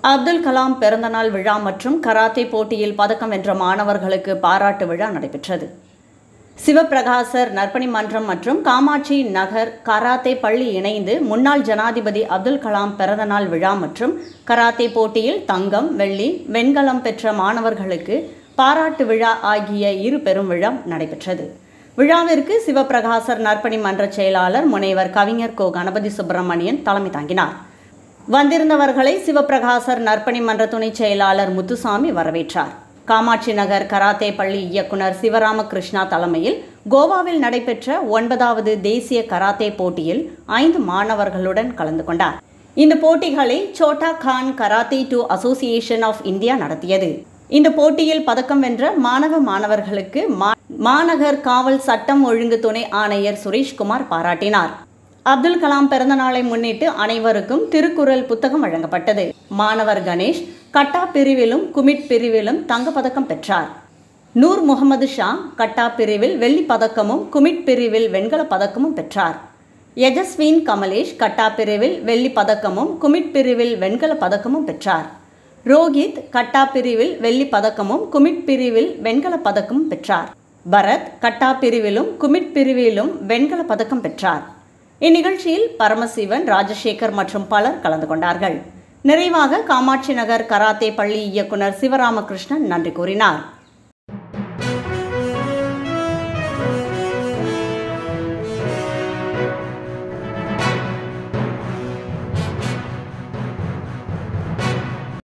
அப்துல் கலாம் பிறந்தநாள் விழா மற்றும் கராத்தே போட்டியில் பதக்கம் வென்ற மாணவர்களுக்கு பாராட்டு விழா நடைபெற்றது சிவபிரகாசர் நற்பணி மன்றம் மற்றும் காமாட்சி நகர் கராத்தே பள்ளி இணைந்து முன்னாள் ஜனாதிபதி அப்துல் கலாம் பிறந்தநாள் விழா மற்றும் கராத்தே போட்டியில் தங்கம் வெள்ளி வெண்கலம் பெற்ற மாணவர்களுக்கு பாராட்டு விழா ஆகிய இரு பெரும் விழா நடைபெற்றது விழாவிற்கு சிவபிரகாசர் நற்பணி மன்ற செயலாளர் முனைவர் கவிஞர் கோ கணபதி சுப்பிரமணியன் தலைமை தாங்கினார் வந்திருந்தவர்களை சிவபிரகாசர் நற்பணி மன்ற துணை செயலாளர் முத்துசாமி வரவேற்றார் காமாட்சி நகர் கராத்தே பள்ளி இயக்குனர் சிவராமகிருஷ்ணா தலைமையில் கோவாவில் நடைபெற்ற ஒன்பதாவது தேசிய கராத்தே போட்டியில் ஐந்து மாணவர்களுடன் கலந்து கொண்டார் இந்த போட்டிகளை Chhota Khan karate do association of India நடத்தியது இந்த போட்டியில் பதக்கம் வென்ற மாணவ மாணவர்களுக்கு மாநகர் காவல் சட்டம் ஒழுங்கு துணை ஆணையர் சுரேஷ்குமார் பாராட்டினார் அப்துல் கலாம் பிறந்த நாளை முன்னிட்டு அனைவருக்கும் திருக்குறள் புத்தகம் வழங்கப்பட்டது மாணவர் கணேஷ் கட்டா பிரிவிலும் குமிட் பிரிவிலும் தங்கப்பதக்கம் பெற்றார் நூர் முகமது ஷா கட்டா பிரிவில் வெள்ளி பதக்கமும் குமிட் பிரிவில் வெண்கல பதக்கமும் பெற்றார் யஜஸ்வீன் கமலேஷ் கட்டா பிரிவில் வெள்ளி பதக்கமும் குமிட் பிரிவில் வெண்கல பதக்கமும் பெற்றார் ரோஹித் கட்டா பிரிவில் வெள்ளி பதக்கமும் குமிட் பிரிவில் வெண்கல பதக்கமும் பெற்றார் பரத் கட்டா பிரிவிலும் குமிட் பிரிவிலும் வெண்கல பதக்கம் பெற்றார் இந்நிகழ்ச்சியில் பரமசிவன் ராஜசேகர் மற்றும் பலர் கலந்து கொண்டார்கள் நிறைவாக காமாட்சி நகர் கராத்தே பள்ளி இயக்குனர் சிவராமகிருஷ்ணன் நன்றி கூறினார்